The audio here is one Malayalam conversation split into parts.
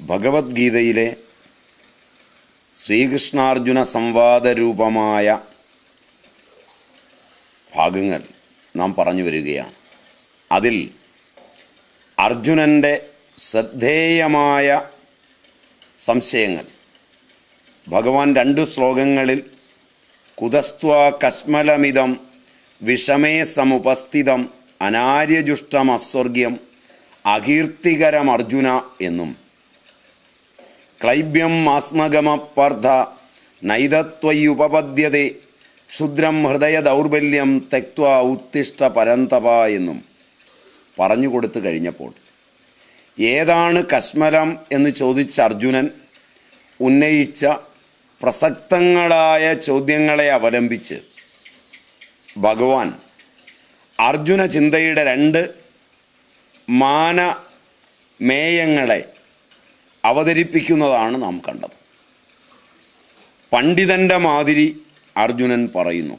ഭഗവത്ഗീതയിലെ ശ്രീകൃഷ്ണാർജുന സംവാദ രൂപമായ ഭാഗങ്ങൾ നാം പറഞ്ഞു വരികയാണ് അതിൽ അർജുനൻ്റെ ശ്രദ്ധേയമായ സംശയങ്ങൾ ഭഗവാൻ രണ്ട് ശ്ലോകങ്ങളിൽ കുതസ്ത്വ കശ്മലമിതം വിഷമേ സമുപസ്ഥിതം അനാര്യജുഷ്ടം അസ്വർഗ്യം അകീർത്തികരം അർജുന എന്നും ക്ലൈബ്യം ആസ്മഗമപ്പർദ്ധ നൈതത്വയുപപദ്യതേ ക്ഷുദ്രം ഹൃദയ ദൗർബല്യം തെക്വ ഉത്തിഷ്ട പരന്തപ എന്നും പറഞ്ഞു കൊടുത്തു കഴിഞ്ഞപ്പോൾ ഏതാണ് കശ്മലം എന്ന് ചോദിച്ച അർജുനൻ ഉന്നയിച്ച പ്രസക്തങ്ങളായ ചോദ്യങ്ങളെ അവലംബിച്ച് ഭഗവാൻ അർജുന ചിന്തയുടെ രണ്ട് മാനമേയങ്ങളെ അവതരിപ്പിക്കുന്നതാണ് നാം കണ്ടത് പണ്ഡിതന്റെ മാതിരി അർജുനൻ പറയുന്നു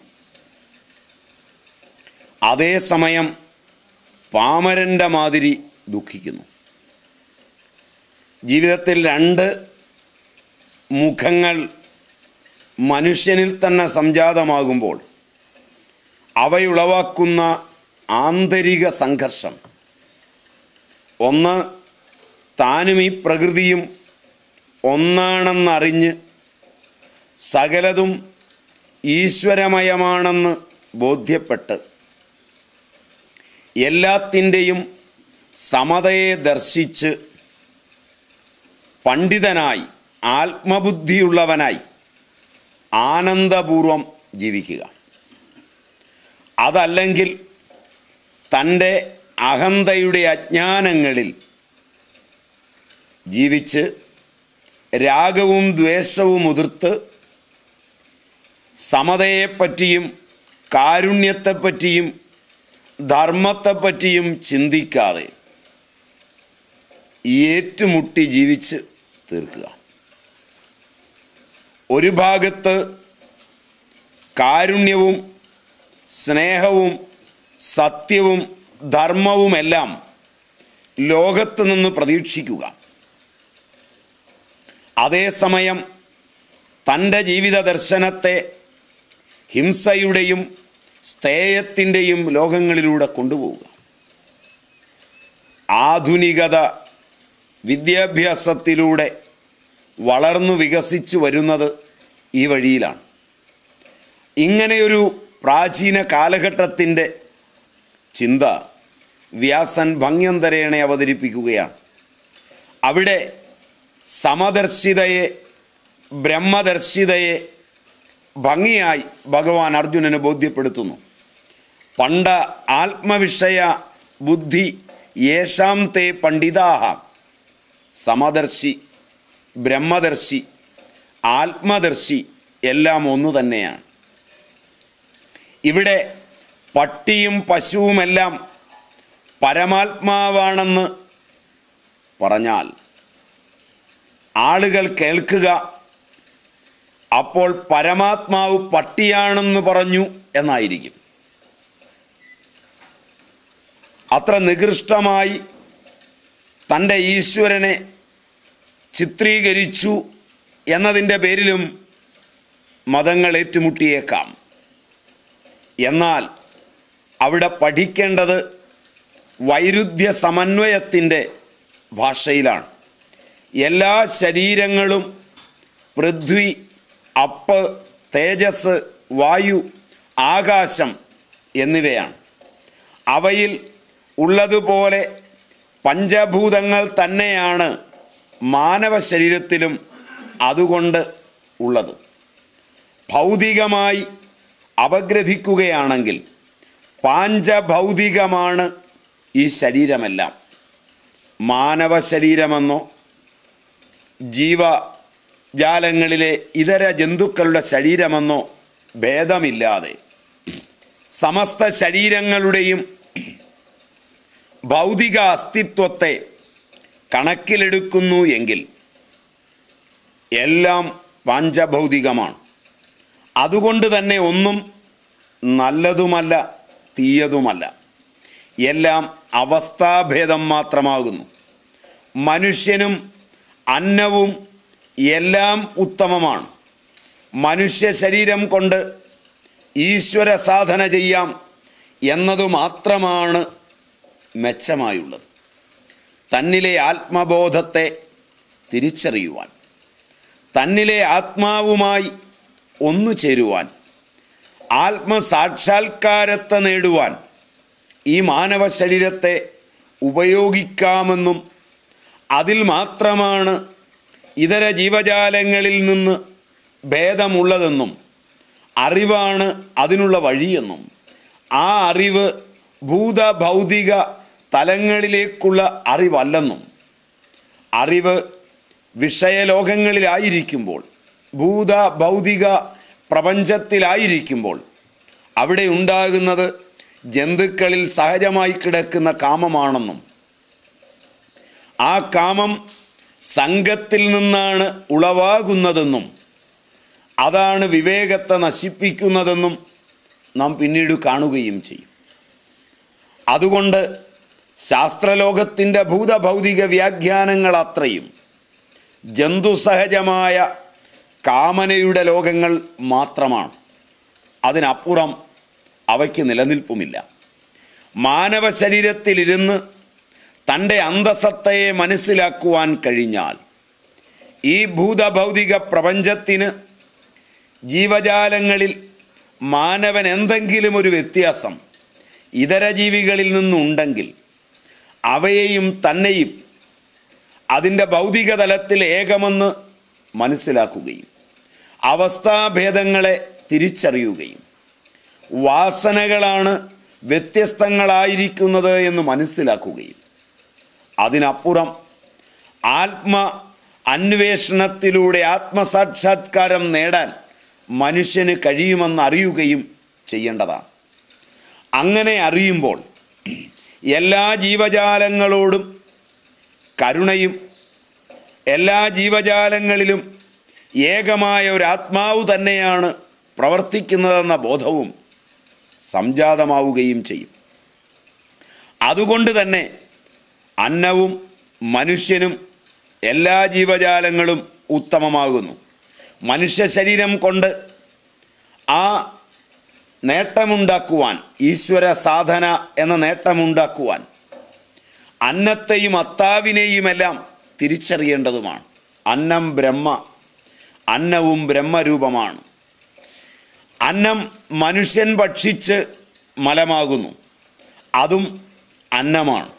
അതേസമയം പാമരന്റെ മാതിരി ദുഃഖിക്കുന്നു ജീവിതത്തിൽ രണ്ട് മുഖങ്ങൾ മനുഷ്യനിൽ തന്നെ സംജാതമാകുമ്പോൾ അവയുളവാക്കുന്ന ആന്തരിക സംഘർഷം ഒന്ന് താനും ഈ പ്രകൃതിയും ഒന്നാണെന്നറിഞ്ഞ് സകലതും ഈശ്വരമയമാണെന്ന് ബോധ്യപ്പെട്ട് എല്ലാത്തിൻ്റെയും സമതയെ ദർശിച്ച് പണ്ഡിതനായി ആത്മബുദ്ധിയുള്ളവനായി ആനന്ദപൂർവം ജീവിക്കുക അതല്ലെങ്കിൽ തൻ്റെ അഹന്തയുടെ അജ്ഞാനങ്ങളിൽ ജീവിച്ച് രാഗവും ദ്വേഷവും ഉതിർത്ത് സമതയെപ്പറ്റിയും കാരുണ്യത്തെപ്പറ്റിയും ധർമ്മത്തെപ്പറ്റിയും ചിന്തിക്കാതെ ഏറ്റുമുട്ടി ജീവിച്ച് തീർക്കുക ഒരു ഭാഗത്ത് കാരുണ്യവും സ്നേഹവും സത്യവും ധർമ്മവുമെല്ലാം ലോകത്ത് നിന്ന് പ്രതീക്ഷിക്കുക അതേസമയം തൻ്റെ ജീവിത ദർശനത്തെ ഹിംസയുടെയും സ്ഥേയത്തിൻ്റെയും ലോകങ്ങളിലൂടെ കൊണ്ടുപോവുക ആധുനികത വിദ്യാഭ്യാസത്തിലൂടെ വളർന്നു വികസിച്ചു വരുന്നത് ഈ വഴിയിലാണ് ഇങ്ങനെയൊരു പ്രാചീന കാലഘട്ടത്തിൻ്റെ ചിന്ത വ്യാസൻ ഭംഗ്യന്തരേണെ അവതരിപ്പിക്കുകയാണ് അവിടെ സമദർശിതയെ ബ്രഹ്മദർശിതയെ ഭംഗിയായി ഭഗവാൻ അർജുനന് ബോധ്യപ്പെടുത്തുന്നു പണ്ട ആത്മവിഷയ ബുദ്ധി യേശാം തേ പണ്ഡിതാഹ സമദർശി ബ്രഹ്മദർശി ആത്മദർശി എല്ലാം ഒന്നു തന്നെയാണ് ഇവിടെ പട്ടിയും പശുവുമെല്ലാം പരമാത്മാവാണെന്ന് പറഞ്ഞാൽ ആളുകൾ കേൾക്കുക അപ്പോൾ പരമാത്മാവ് പട്ടിയാണെന്ന് പറഞ്ഞു എന്നായിരിക്കും അത്ര നികൃഷ്ടമായി തൻ്റെ ഈശ്വരനെ ചിത്രീകരിച്ചു എന്നതിൻ്റെ പേരിലും മതങ്ങൾ ഏറ്റുമുട്ടിയേക്കാം എന്നാൽ അവിടെ പഠിക്കേണ്ടത് വൈരുദ്ധ്യ സമന്വയത്തിൻ്റെ ഭാഷയിലാണ് എല്ലാ ശരീരങ്ങളും പൃഥ്വി അപ്പ് തേജസ് വായു ആകാശം എന്നിവയാണ് അവയിൽ ഉള്ളതുപോലെ പഞ്ചഭൂതങ്ങൾ തന്നെയാണ് മാനവ ശരീരത്തിലും അതുകൊണ്ട് ഉള്ളത് ഭൗതികമായി അപഗ്രഥിക്കുകയാണെങ്കിൽ പാഞ്ചഭൗതികമാണ് ഈ ശരീരമെല്ലാം മാനവ ശരീരമെന്നോ ജീവജാലങ്ങളിലെ ഇതര ജന്തുക്കളുടെ ശരീരമെന്നോ ഭേദമില്ലാതെ സമസ്ത ശരീരങ്ങളുടെയും ഭൗതിക അസ്തിത്വത്തെ കണക്കിലെടുക്കുന്നു എങ്കിൽ എല്ലാം പാഞ്ചഭൗതികമാണ് അതുകൊണ്ട് തന്നെ ഒന്നും നല്ലതുമല്ല തീയതുമല്ല എല്ലാം അവസ്ഥാഭേദം മാത്രമാകുന്നു മനുഷ്യനും അന്നവും എല്ലാം ഉത്തമമാണ് മനുഷ്യ ശരീരം കൊണ്ട് ഈശ്വര സാധന ചെയ്യാം എന്നതു മാത്രമാണ് മെച്ചമായുള്ളത് തന്നിലെ ആത്മബോധത്തെ തിരിച്ചറിയുവാൻ തന്നിലെ ആത്മാവുമായി ഒന്നു ചേരുവാൻ ആത്മസാക്ഷാത്കാരത്തെ നേടുവാൻ ഈ മാനവ ശരീരത്തെ ഉപയോഗിക്കാമെന്നും അതിൽ മാത്രമാണ് ഇതര ജീവജാലങ്ങളിൽ നിന്ന് ഭേദമുള്ളതെന്നും അറിവാണ് അതിനുള്ള വഴിയെന്നും ആ അറിവ് ഭൂതഭൗതിക തലങ്ങളിലേക്കുള്ള അറിവല്ലെന്നും അറിവ് വിഷയലോകങ്ങളിലായിരിക്കുമ്പോൾ ഭൂത ഭൗതിക പ്രപഞ്ചത്തിലായിരിക്കുമ്പോൾ അവിടെ ഉണ്ടാകുന്നത് ജന്തുക്കളിൽ സഹജമായി കിടക്കുന്ന കാമമാണെന്നും ആ കാമം സംഘത്തിൽ നിന്നാണ് ഉളവാകുന്നതെന്നും അതാണ് വിവേകത്തെ നശിപ്പിക്കുന്നതെന്നും നാം പിന്നീട് കാണുകയും ചെയ്യും അതുകൊണ്ട് ശാസ്ത്രലോകത്തിൻ്റെ ഭൂതഭൗതിക വ്യാഖ്യാനങ്ങൾ അത്രയും ജന്തുസഹജമായ കാമനയുടെ ലോകങ്ങൾ മാത്രമാണ് അതിനപ്പുറം അവയ്ക്ക് നിലനിൽപ്പുമില്ല മാനവ ശരീരത്തിലിരുന്ന് തൻ്റെ അന്തസത്തയെ മനസ്സിലാക്കുവാൻ കഴിഞ്ഞാൽ ഈ ഭൂതഭൗതിക പ്രപഞ്ചത്തിന് ജീവജാലങ്ങളിൽ മാനവൻ എന്തെങ്കിലും ഒരു വ്യത്യാസം ഇതര ജീവികളിൽ നിന്നുണ്ടെങ്കിൽ അവയെയും തന്നെയും അതിൻ്റെ ഭൗതിക തലത്തിൽ ഏകമെന്ന് മനസ്സിലാക്കുകയും അവസ്ഥാഭേദങ്ങളെ തിരിച്ചറിയുകയും വാസനകളാണ് വ്യത്യസ്തങ്ങളായിരിക്കുന്നത് എന്ന് മനസ്സിലാക്കുകയും അതിനപ്പുറം ആത്മ അന്വേഷണത്തിലൂടെ ആത്മസാക്ഷാത്കാരം നേടാൻ മനുഷ്യന് കഴിയുമെന്ന് അറിയുകയും ചെയ്യേണ്ടതാണ് അങ്ങനെ അറിയുമ്പോൾ എല്ലാ ജീവജാലങ്ങളോടും കരുണയും എല്ലാ ജീവജാലങ്ങളിലും ഏകമായ ഒരു ആത്മാവ് തന്നെയാണ് പ്രവർത്തിക്കുന്നതെന്ന ബോധവും സംജാതമാവുകയും ചെയ്യും അതുകൊണ്ട് തന്നെ അന്നവും മനുഷ്യനും എല്ലാ ജീവജാലങ്ങളും ഉത്തമമാകുന്നു മനുഷ്യ ശരീരം കൊണ്ട് ആ നേട്ടമുണ്ടാക്കുവാൻ ഈശ്വര സാധന എന്ന നേട്ടമുണ്ടാക്കുവാൻ അന്നത്തെയും അത്താവിനെയുമെല്ലാം തിരിച്ചറിയേണ്ടതുമാണ് അന്നം ബ്രഹ്മ അന്നവും ബ്രഹ്മരൂപമാണ് അന്നം മനുഷ്യൻ ഭക്ഷിച്ച് മലമാകുന്നു അതും അന്നമാണ്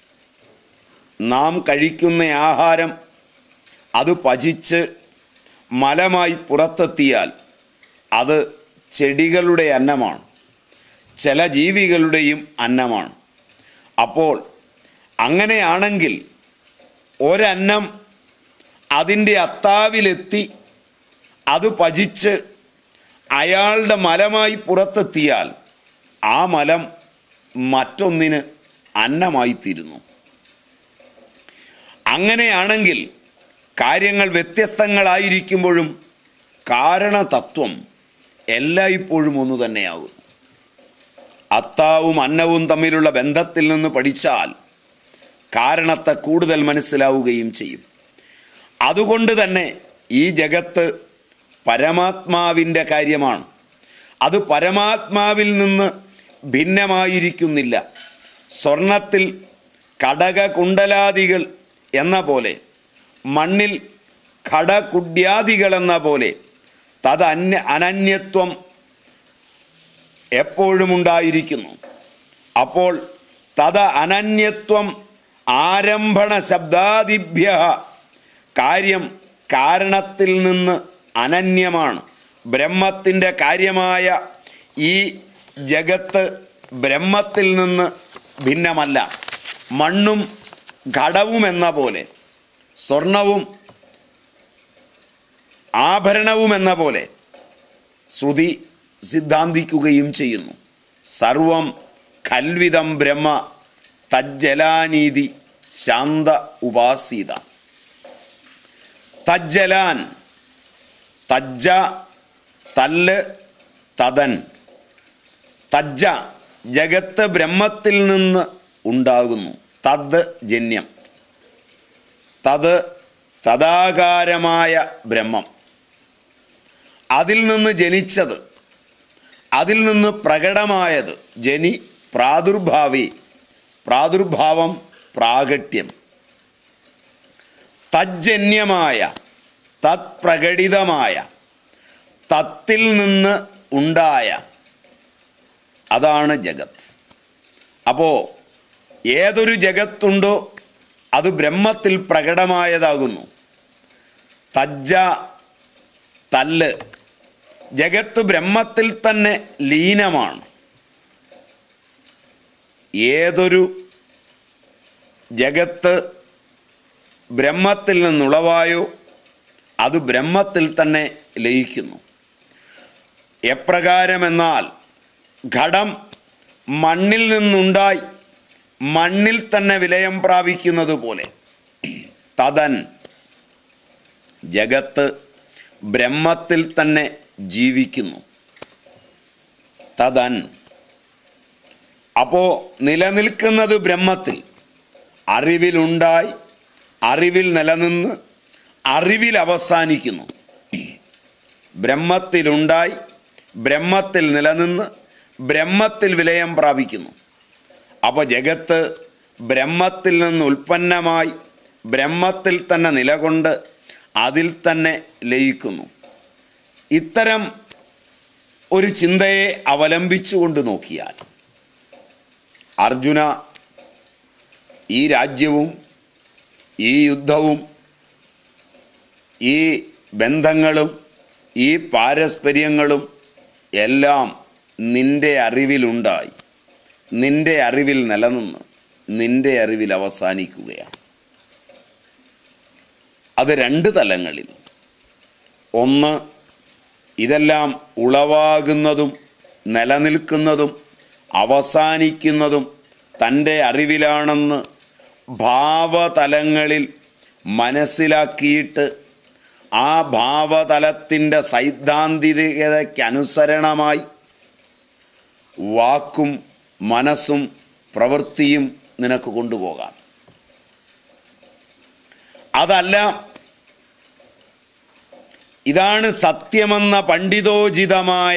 നാം കഴിക്കുന്ന ആഹാരം അത് പചിച്ച് മലമായി പുറത്തെത്തിയാൽ അത് ചെടികളുടെ അന്നമാണ് ചില ജീവികളുടെയും അന്നമാണ് അപ്പോൾ അങ്ങനെയാണെങ്കിൽ ഒരന്നം അതിൻ്റെ അത്താവിലെത്തി അത് പചിച്ച് അയാളുടെ മലമായി പുറത്തെത്തിയാൽ ആ മലം മറ്റൊന്നിന് അന്നമായിത്തീരുന്നു അങ്ങനെയാണെങ്കിൽ കാര്യങ്ങൾ വ്യത്യസ്തങ്ങളായിരിക്കുമ്പോഴും കാരണതത്വം എല്ലായ്പ്പോഴും ഒന്നു തന്നെയാകുന്നു അത്താവും അന്നവും തമ്മിലുള്ള ബന്ധത്തിൽ നിന്ന് പഠിച്ചാൽ കാരണത്തെ കൂടുതൽ മനസ്സിലാവുകയും ചെയ്യും അതുകൊണ്ട് തന്നെ ഈ ജഗത്ത് പരമാത്മാവിൻ്റെ കാര്യമാണ് അത് പരമാത്മാവിൽ നിന്ന് ഭിന്നമായിരിക്കുന്നില്ല സ്വർണത്തിൽ കടക കുണ്ടലാദികൾ എന്ന പോലെ മണ്ണിൽ ഘടകുഡ്യാദികൾ എന്ന പോലെ തത് അന്യ അനന്യത്വം എപ്പോഴും ഉണ്ടായിരിക്കുന്നു അപ്പോൾ തത് അനന്യത്വം ആരംഭണ ശബ്ദാദിഭ്യ കാര്യം കാരണത്തിൽ നിന്ന് അനന്യമാണ് ബ്രഹ്മത്തിൻ്റെ കാര്യമായ ഈ ജഗത്ത് ബ്രഹ്മത്തിൽ നിന്ന് ഭിന്നമല്ല മണ്ണും ഘടവും എന്ന പോലെ സ്വർണവും ആഭരണവും എന്ന പോലെ ശ്രുതി സിദ്ധാന്തിക്കുകയും ചെയ്യുന്നു സർവം കൽവിതം ബ്രഹ്മ തജ്ജലാനീതി ശാന്ത ഉപാസീത തജ്ജലാൻ തജ്ജ തല്ല് തതൻ തജ്ജ ജഗത്ത് ബ്രഹ്മത്തിൽ നിന്ന് ഉണ്ടാകുന്നു തത് ജന്യം തത് തഥാകാരമായ ബ്രഹ്മം അതിൽ നിന്ന് ജനിച്ചത് അതിൽ നിന്ന് പ്രകടമായത് ജനി പ്രാദുർഭാവി പ്രാദുർഭാവം പ്രാഗട്യം തജ്ജന്യമായ തത്പ്രകടിതമായ തത്തിൽ നിന്ന് ഉണ്ടായ അതാണ് ജഗത്ത് അപ്പോൾ ഏതൊരു ജഗത്തുണ്ടോ അത് ബ്രഹ്മത്തിൽ പ്രകടമായതാകുന്നു തജ്ജ തല്ല് ജഗത്ത് ബ്രഹ്മത്തിൽ തന്നെ ലീനമാണ് ഏതൊരു ജഗത്ത് ബ്രഹ്മത്തിൽ നിന്നുളവായോ അത് ബ്രഹ്മത്തിൽ തന്നെ ലയിക്കുന്നു എപ്രകാരമെന്നാൽ ഘടം മണ്ണിൽ നിന്നുണ്ടായി മണ്ണിൽ തന്നെ വിലയം പ്രാപിക്കുന്നത് പോലെ തതൻ ജഗത്ത് ബ്രഹ്മത്തിൽ തന്നെ ജീവിക്കുന്നു തതൻ അപ്പോ നിലനിൽക്കുന്നത് ബ്രഹ്മത്തിൽ അറിവിലുണ്ടായി അറിവിൽ നിലനിന്ന് അറിവിൽ അവസാനിക്കുന്നു ബ്രഹ്മത്തിലുണ്ടായി ബ്രഹ്മത്തിൽ നിലനിന്ന് ബ്രഹ്മത്തിൽ വിലയം പ്രാപിക്കുന്നു അപ്പോൾ ജഗത്ത് ബ്രഹ്മത്തിൽ നിന്ന് ഉൽപ്പന്നമായി ബ്രഹ്മത്തിൽ തന്നെ നിലകൊണ്ട് അതിൽ തന്നെ ലയിക്കുന്നു ഇത്തരം ഒരു ചിന്തയെ അവലംബിച്ചുകൊണ്ട് നോക്കിയാൽ അർജുന ഈ രാജ്യവും ഈ യുദ്ധവും ഈ ബന്ധങ്ങളും ഈ പാരസ്പര്യങ്ങളും എല്ലാം നിന്റെ അറിവിലുണ്ടായി നിന്റെ അറിവിൽ നിലനിന്ന് നിന്റെ അറിവിൽ അവസാനിക്കുകയാണ് അത് രണ്ട് തലങ്ങളിൽ ഒന്ന് ഇതെല്ലാം ഉളവാകുന്നതും നിലനിൽക്കുന്നതും അവസാനിക്കുന്നതും തൻ്റെ അറിവിലാണെന്ന് ഭാവതലങ്ങളിൽ മനസ്സിലാക്കിയിട്ട് ആ ഭാവതലത്തിൻ്റെ സൈദ്ധാന്തികതയ്ക്കനുസരണമായി വാക്കും മനസ്സും പ്രവൃത്തിയും നിനക്ക് കൊണ്ടുപോകാം അതല്ല ഇതാണ് സത്യമെന്ന പണ്ഡിതോചിതമായ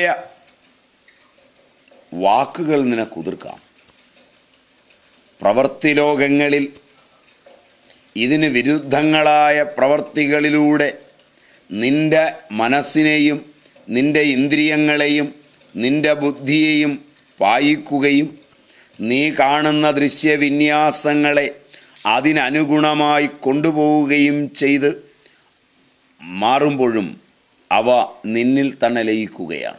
വാക്കുകൾ നിനക്ക് ഉതിർക്കാം പ്രവൃത്തി ലോകങ്ങളിൽ ഇതിന് വിരുദ്ധങ്ങളായ പ്രവർത്തികളിലൂടെ നിന്റെ മനസ്സിനെയും നിന്റെ ഇന്ദ്രിയങ്ങളെയും നിന്റെ ബുദ്ധിയെയും പായിക്കുകയും നീ കാണുന്ന ദൃശ്യവിന്യാസങ്ങളെ അതിനനുഗുണമായി കൊണ്ടുപോവുകയും ചെയ്ത് മാറുമ്പോഴും അവ നിന്നിൽ തന്നെ ലയിക്കുകയാണ്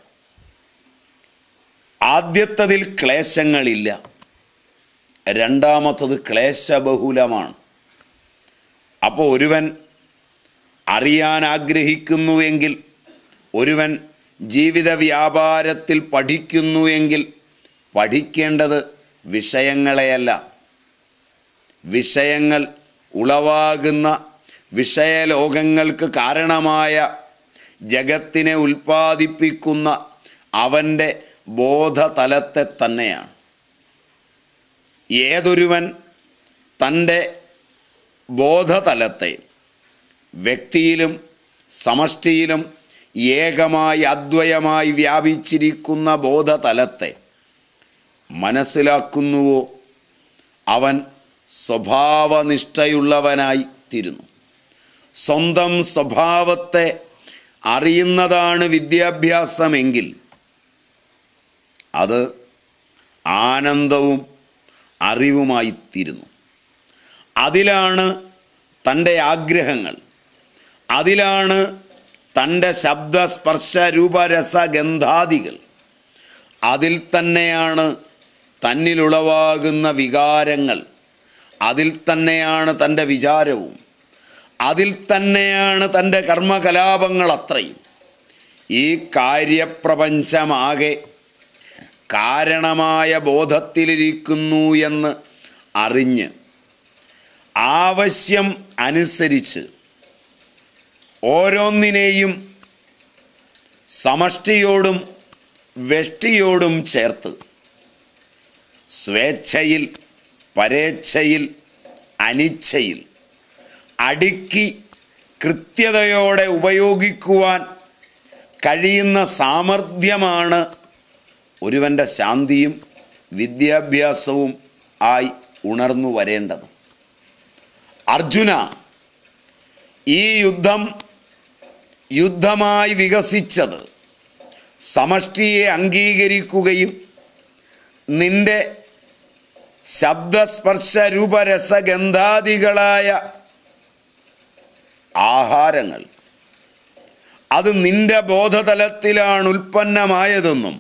ആദ്യത്തതിൽ ക്ലേശങ്ങളില്ല രണ്ടാമത്തത് ക്ലേശബഹുലമാണ് അപ്പോൾ ഒരുവൻ അറിയാൻ ആഗ്രഹിക്കുന്നുവെങ്കിൽ ഒരുവൻ ജീവിത വ്യാപാരത്തിൽ പഠിക്കുന്നുവെങ്കിൽ പഠിക്കേണ്ടത് വിഷയങ്ങളെയല്ല വിഷയങ്ങൾ ഉളവാകുന്ന വിഷയലോകങ്ങൾക്ക് കാരണമായ ജഗത്തിനെ ഉൽപ്പാദിപ്പിക്കുന്ന അവൻ്റെ ബോധതലത്തെ തന്നെയാണ് ഏതൊരുവൻ തൻ്റെ ബോധതലത്തെ വ്യക്തിയിലും സമഷ്ടിയിലും ഏകമായി അദ്വയമായി വ്യാപിച്ചിരിക്കുന്ന ബോധതലത്തെ മനസ്സിലാക്കുന്നുവോ അവൻ സ്വഭാവനിഷ്ഠയുള്ളവനായി തീരുന്നു സ്വന്തം സ്വഭാവത്തെ അറിയുന്നതാണ് വിദ്യാഭ്യാസമെങ്കിൽ അത് ആനന്ദവും അറിവുമായിത്തീരുന്നു അതിലാണ് തൻ്റെ ആഗ്രഹങ്ങൾ അതിലാണ് തൻ്റെ ശബ്ദ സ്പർശ രൂപരസ ഗന്ധാദികൾ അതിൽ തന്നെയാണ് തന്നിലുളവാകുന്ന വികാരങ്ങൾ അതിൽ തന്നെയാണ് തൻ്റെ വിചാരവും അതിൽ തന്നെയാണ് തൻ്റെ കർമ്മകലാപങ്ങൾ അത്രയും ഈ കാര്യപ്രപഞ്ചമാകെ കാരണമായ ബോധത്തിലിരിക്കുന്നു എന്ന് അറിഞ്ഞ് ആവശ്യം അനുസരിച്ച് ഓരോന്നിനെയും സമഷ്ടിയോടും വെഷ്ടിയോടും ചേർത്ത് സ്വേച്ഛയിൽ പരേച്ഛയിൽ അനിച്ഛയിൽ അടുക്കി കൃത്യതയോടെ ഉപയോഗിക്കുവാൻ കഴിയുന്ന സാമർഥ്യമാണ് ഒരുവൻ്റെ ശാന്തിയും വിദ്യാഭ്യാസവും ആയി ഉണർന്നു വരേണ്ടത് അർജുന ഈ യുദ്ധം യുദ്ധമായി വികസിച്ചത് സമഷ്ടിയെ അംഗീകരിക്കുകയും നിന്റെ ശബ്ദസ്പർശ രൂപരസഗന്ധാദികളായ ആഹാരങ്ങൾ അത് നിന്റെ ബോധതലത്തിലാണ് ഉൽപ്പന്നമായതെന്നും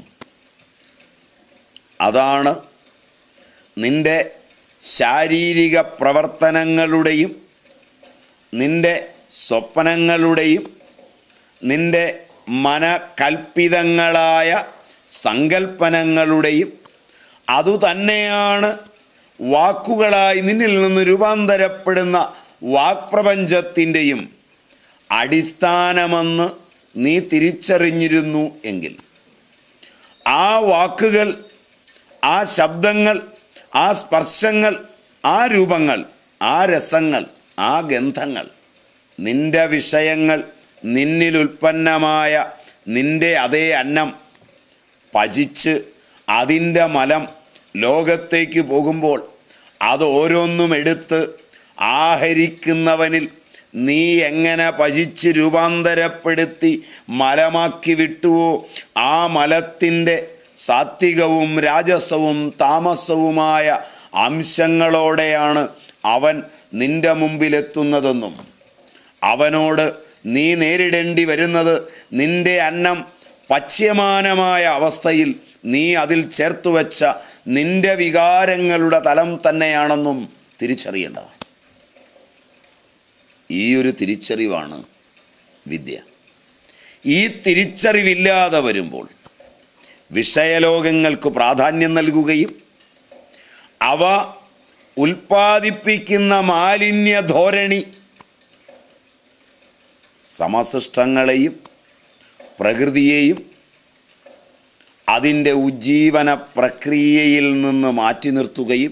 അതാണ് നിന്റെ ശാരീരിക പ്രവർത്തനങ്ങളുടെയും നിന്റെ സ്വപ്നങ്ങളുടെയും നിന്റെ മനകൽപ്പിതങ്ങളായ സങ്കൽപ്പനങ്ങളുടെയും അതുതന്നെയാണ് വാക്കുകളായി നിന്നിൽ നിന്ന് രൂപാന്തരപ്പെടുന്ന വാക്പ്രപഞ്ചത്തിൻ്റെയും അടിസ്ഥാനമെന്ന് നീ തിരിച്ചറിഞ്ഞിരുന്നു എങ്കിൽ ആ വാക്കുകൾ ആ ശബ്ദങ്ങൾ ആ സ്പർശങ്ങൾ ആ രൂപങ്ങൾ ആ രസങ്ങൾ ആ ഗന്ധങ്ങൾ നിന്റെ വിഷയങ്ങൾ നിന്നിൽ ഉൽപ്പന്നമായ നിന്റെ അതേ അന്നം പചിച്ച് അതിൻ്റെ മലം ലോകത്തേക്ക് പോകുമ്പോൾ അത് ഓരോന്നും എടുത്ത് ആഹരിക്കുന്നവനിൽ നീ എങ്ങനെ പചിച്ച് രൂപാന്തരപ്പെടുത്തി മലമാക്കി വിട്ടുവോ ആ മലത്തിൻ്റെ സാത്വികവും രാജസവും താമസവുമായ അംശങ്ങളോടെയാണ് അവൻ നിന്റെ മുമ്പിലെത്തുന്നതെന്നും അവനോട് നീ നേരിടേണ്ടി വരുന്നത് നിന്റെ അന്നം പച്യമാനമായ അവസ്ഥയിൽ നീ അതിൽ ചേർത്തു വെച്ച നിന്റെ വികാരങ്ങളുടെ തലം തന്നെയാണെന്നും തിരിച്ചറിയേണ്ടതാണ് ഈ ഒരു തിരിച്ചറിവാണ് വിദ്യ ഈ തിരിച്ചറിവില്ലാതെ വരുമ്പോൾ വിഷയലോകങ്ങൾക്ക് പ്രാധാന്യം നൽകുകയും അവ ഉൽപ്പാദിപ്പിക്കുന്ന മാലിന്യ ധോരണി സമസൃഷ്ടങ്ങളെയും പ്രകൃതിയെയും അതിൻ്റെ ഉജ്ജീവന പ്രക്രിയയിൽ നിന്ന് മാറ്റി നിർത്തുകയും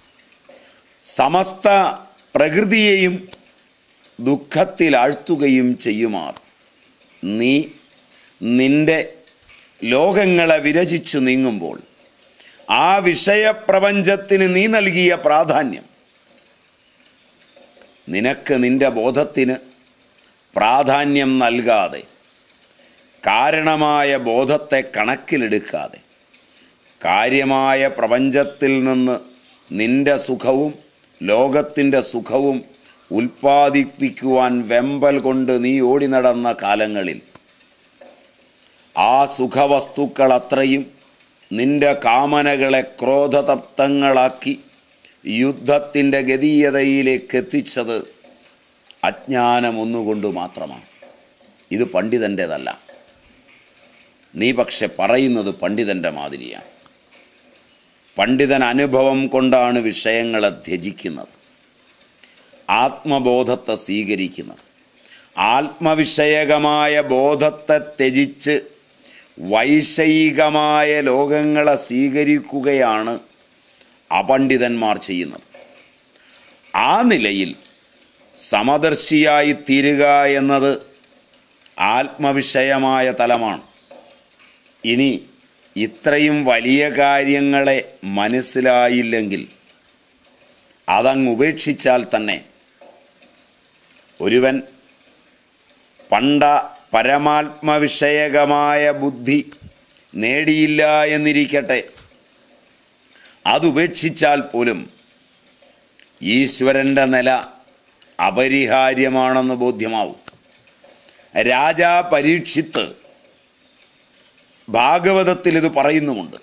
സമസ്ത പ്രകൃതിയെയും ദുഃഖത്തിലാഴ്ത്തുകയും ചെയ്യുമാർ നീ നിന്റെ ലോകങ്ങളെ വിരചിച്ചു നീങ്ങുമ്പോൾ ആ വിഷയപ്രപഞ്ചത്തിന് നീ നൽകിയ പ്രാധാന്യം നിനക്ക് നിന്റെ ബോധത്തിന് പ്രാധാന്യം നൽകാതെ കാരണമായ ബോധത്തെ കണക്കിലെടുക്കാതെ കാര്യമായ പ്രപഞ്ചത്തിൽ നിന്ന് നിന്റെ സുഖവും ലോകത്തിൻ്റെ സുഖവും ഉൽപ്പാദിപ്പിക്കുവാൻ വെമ്പൽ കൊണ്ട് നീ ഓടി നടന്ന കാലങ്ങളിൽ ആ സുഖവസ്തുക്കൾ അത്രയും നിന്റെ കാമനകളെ ക്രോധതപ്തങ്ങളാക്കി യുദ്ധത്തിൻ്റെ ഗതീയതയിലേക്ക് എത്തിച്ചത് അജ്ഞാനം ഒന്നുകൊണ്ട് മാത്രമാണ് ഇത് പണ്ഡിതൻ്റെതല്ല നീ പക്ഷെ പറയുന്നത് പണ്ഡിതൻ്റെ മാതിരിയാണ് പണ്ഡിതൻ അനുഭവം കൊണ്ടാണ് വിഷയങ്ങളെ ത്യജിക്കുന്നത് ആത്മബോധത്തെ സ്വീകരിക്കുന്നത് ആത്മവിഷയകമായ ബോധത്തെ ത്യജിച്ച് വൈഷയികമായ ലോകങ്ങളെ സ്വീകരിക്കുകയാണ് അപണ്ഡിതന്മാർ ചെയ്യുന്നത് ആ നിലയിൽ സമദർശിയായി തീരുക എന്നത് ആത്മവിഷയമായ തലമാണ് ഇനി ഇത്രയും വലിയ കാര്യങ്ങളെ മനസ്സിലായില്ലെങ്കിൽ അതങ്ങ് ഉപേക്ഷിച്ചാൽ തന്നെ ഒരുവൻ പണ്ട പരമാത്മവിഷയകമായ ബുദ്ധി നേടിയില്ല എന്നിരിക്കട്ടെ അതുപേക്ഷിച്ചാൽ പോലും ഈശ്വരൻ്റെ നില അപരിഹാര്യമാണെന്ന് ബോധ്യമാവും രാജാ പരീക്ഷിത്ത് ഭാഗവതത്തിൽ ഇത് പറയുന്നുമുണ്ട്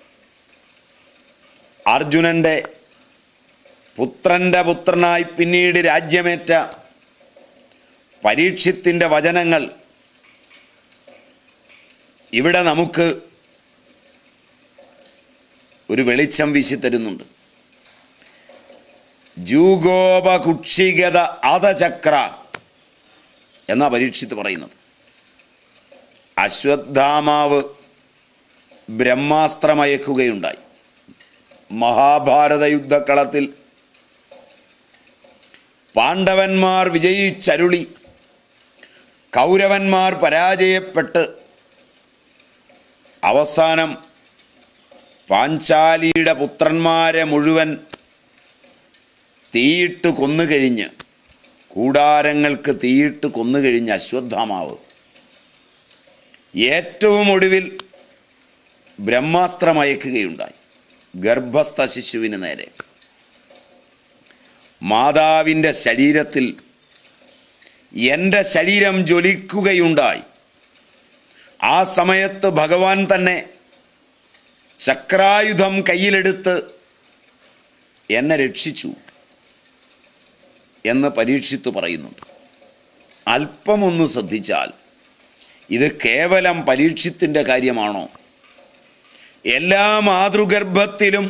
അർജുനൻ്റെ പുത്രൻ്റെ പുത്രനായി പിന്നീട് രാജ്യമേറ്റ പരീക്ഷത്തിൻ്റെ വചനങ്ങൾ ഇവിടെ നമുക്ക് ഒരു വെളിച്ചം വീശിത്തരുന്നുണ്ട് ജൂഗോപകുക്ഷിഗത അധചക്ര എന്ന പരീക്ഷിത്ത് പറയുന്നത് അശ്വത്ഥാമാവ് ബ്രഹ്മാസ്ത്രമയക്കുകയുണ്ടായി മഹാഭാരത യുദ്ധക്കളത്തിൽ പാണ്ഡവന്മാർ വിജയിച്ചരുളി കൗരവന്മാർ പരാജയപ്പെട്ട് അവസാനം പാഞ്ചാലിയുടെ പുത്രന്മാരെ മുഴുവൻ തീയിട്ട് കൊന്നുകഴിഞ്ഞ് കൂടാരങ്ങൾക്ക് തീയിട്ട് കൊന്നുകഴിഞ്ഞ് അശ്വത്ഥാമാവ് ഏറ്റവും ഒടുവിൽ ബ്രഹ്മാസ്ത്രമയക്കുകയുണ്ടായി ഗർഭസ്ഥ ശിശുവിന് നേരെ മാതാവിൻ്റെ ശരീരത്തിൽ എൻ്റെ ശരീരം ജ്വലിക്കുകയുണ്ടായി ആ സമയത്ത് ഭഗവാൻ തന്നെ ചക്രായുധം കയ്യിലെടുത്ത് എന്നെ രക്ഷിച്ചു എന്ന് പരീക്ഷിത്ത് പറയുന്നുണ്ട് അല്പമൊന്ന് ശ്രദ്ധിച്ചാൽ ഇത് കേവലം പരീക്ഷത്തിൻ്റെ കാര്യമാണോ എല്ലാ മാതൃഗർഭത്തിലും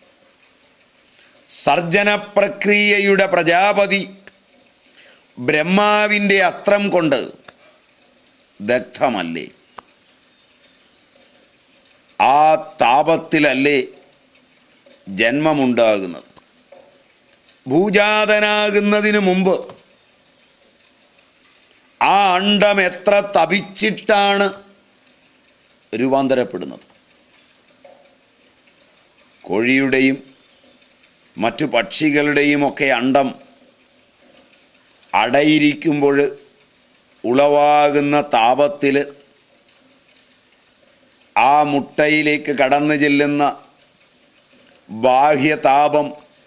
സർജന പ്രക്രിയയുടെ പ്രജാപതി ബ്രഹ്മാവിൻ്റെ അസ്ത്രം കൊണ്ട് ദഗ്ധമല്ലേ ആ താപത്തിലല്ലേ ജന്മമുണ്ടാകുന്നത് ഭൂജാതനാകുന്നതിന് മുമ്പ് ആ അണ്ടം എത്ര തപിച്ചിട്ടാണ് രൂപാന്തരപ്പെടുന്നത് കോഴിയുടെയും മറ്റു പക്ഷികളുടെയും ഒക്കെ അണ്ടം അടയിരിക്കുമ്പോൾ ഉളവാകുന്ന താപത്തിൽ ആ മുട്ടയിലേക്ക് കടന്നു ചെല്ലുന്ന ബാഹ്യതാപം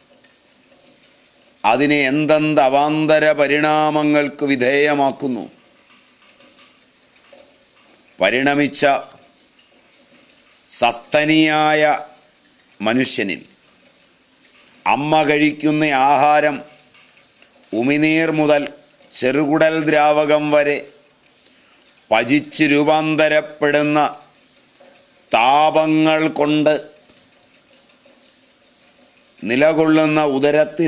അതിനെ എന്തെന്ത് അവാന്തര പരിണാമങ്ങൾക്ക് വിധേയമാക്കുന്നു പരിണമിച്ച സസ്തനിയായ മനുഷ്യനിൽ അമ്മ കഴിക്കുന്ന ആഹാരം ഉമിനീർ മുതൽ ചെറുകുടൽ ദ്രാവകം വരെ പചിച്ച് രൂപാന്തരപ്പെടുന്ന താപങ്ങൾ കൊണ്ട് നിലകൊള്ളുന്ന ഉദരത്തിൽ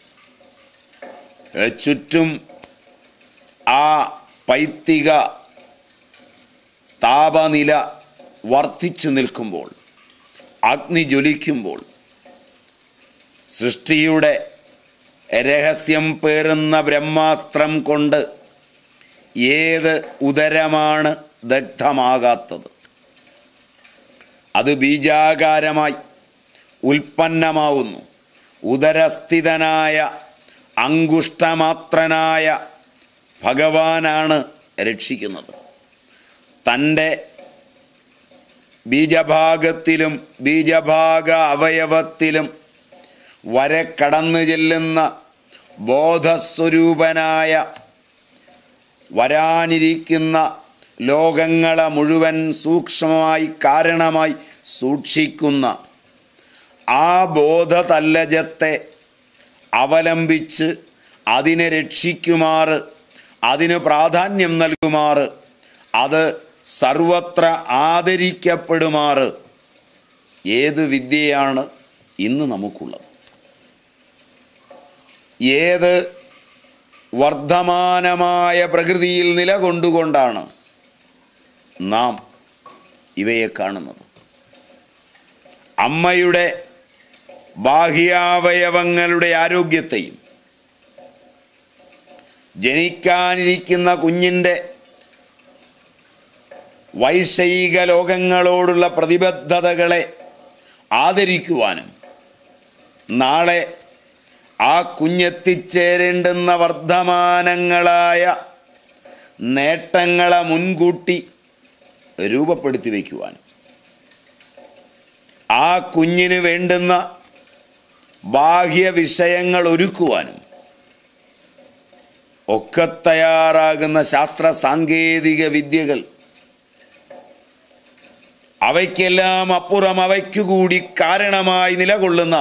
ചുറ്റും ആ പൈത്തിക താപനില വർദ്ധിച്ചു നിൽക്കുമ്പോൾ അഗ്നി ജ്വലിക്കുമ്പോൾ സൃഷ്ടിയുടെ രഹസ്യം പേറുന്ന ബ്രഹ്മാസ്ത്രം കൊണ്ട് ഏത് ഉദരമാണ് ദഗ്ധമാകാത്തത് അത് ബീജാകാരമായി ഉൽപ്പന്നമാവുന്നു ഉദരസ്ഥിതനായ അങ്കുഷ്ടമാത്രനായ ഭഗവാനാണ് രക്ഷിക്കുന്നത് തൻ്റെ ബീജഭാഗത്തിലും ബീജഭാഗ അവയവത്തിലും വരെ കടന്നു ചെല്ലുന്ന ബോധസ്വരൂപനായ വരാനിരിക്കുന്ന ലോകങ്ങളെ മുഴുവൻ സൂക്ഷ്മമായി കാരണമായി സൂക്ഷിക്കുന്ന ആ ബോധതല്ലജത്തെ അവലംബിച്ച് അതിനെ രക്ഷിക്കുമാറ് അതിന് പ്രാധാന്യം നൽകുമാറ് അത് സർവത്ര ആദരിക്കപ്പെടുമാറ് ഏത് വിദ്യയാണ് ഇന്ന് നമുക്കുള്ളത് ഏത് വർദ്ധമാനമായ പ്രകൃതിയിൽ നിലകൊണ്ടുകൊണ്ടാണ് നാം ഇവയെ കാണുന്നത് അമ്മയുടെ ബാഹ്യാവയവങ്ങളുടെ ആരോഗ്യത്തെയും ജനിക്കാനിരിക്കുന്ന കുഞ്ഞിൻ്റെ വൈഷയിക ലോകങ്ങളോടുള്ള പ്രതിബദ്ധതകളെ ആദരിക്കുവാനും നാളെ ആ കുഞ്ഞെത്തിച്ചേരേണ്ടുന്ന വർദ്ധമാനങ്ങളായ നേട്ടങ്ങളെ മുൻകൂട്ടി രൂപപ്പെടുത്തി വയ്ക്കുവാനും ആ കുഞ്ഞിന് വേണ്ടുന്ന ബാഹ്യ വിഷയങ്ങൾ ഒരുക്കുവാനും ഒക്കെ തയ്യാറാകുന്ന ശാസ്ത്ര സാങ്കേതിക വിദ്യകൾ അവയ്ക്കെല്ലാം അപ്പുറം അവയ്ക്കു കൂടി കാരണമായി നിലകൊള്ളുന്ന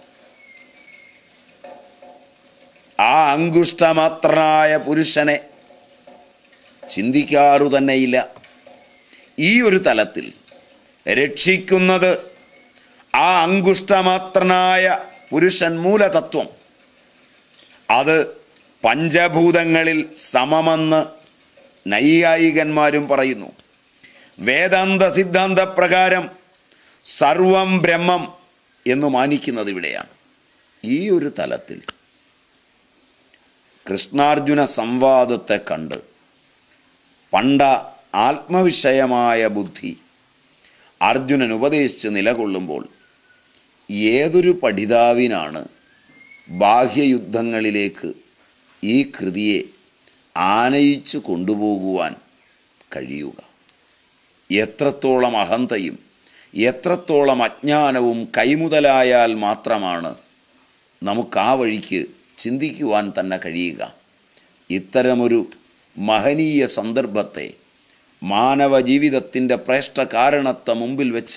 ആ അങ്കുഷ്ടമാത്രനായ പുരുഷനെ ചിന്തിക്കാറു തന്നെയില്ല ഈ ഒരു തലത്തിൽ രക്ഷിക്കുന്നത് ആ അങ്കുഷ്ടമാത്രനായ പുരുഷൻ മൂലതത്വം അത് പഞ്ചഭൂതങ്ങളിൽ സമമെന്ന് നൈയായികന്മാരും പറയുന്നു വേദാന്ത സിദ്ധാന്ത പ്രകാരം സർവം ബ്രഹ്മം എന്ന് മാനിക്കുന്നത് ഇവിടെയാണ് ഈ ഒരു തലത്തിൽ കൃഷ്ണാർജുന സംവാദത്തെ കണ്ട് പണ്ട ആത്മവിഷയമായ ബുദ്ധി അർജുനൻ ഉപദേശിച്ച് നിലകൊള്ളുമ്പോൾ ഏതൊരു പഠിതാവിനാണ് ബാഹ്യയുദ്ധങ്ങളിലേക്ക് ഈ കൃതിയെ ആനയിച്ചു കൊണ്ടുപോകുവാൻ കഴിയുക എത്രത്തോളം അഹന്തയും എത്രത്തോളം അജ്ഞാനവും കൈമുതലായാൽ മാത്രമാണ് നമുക്ക് ആ വഴിക്ക് ചിന്തിക്കുവാൻ തന്നെ കഴിയുക ഇത്തരമൊരു മഹനീയ സന്ദർഭത്തെ മാനവ ജീവിതത്തിൻ്റെ പ്രേഷ്ട കാരണത്തെ മുമ്പിൽ വെച്ച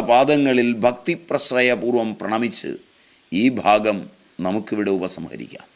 വ്യാസപാദങ്ങളിൽ ഭക്തിപ്രശ്രയപൂർവം പ്രണമിച്ച് ഈ ഭാഗം നമുക്കിവിടെ ഉപസംഹരിക്കാം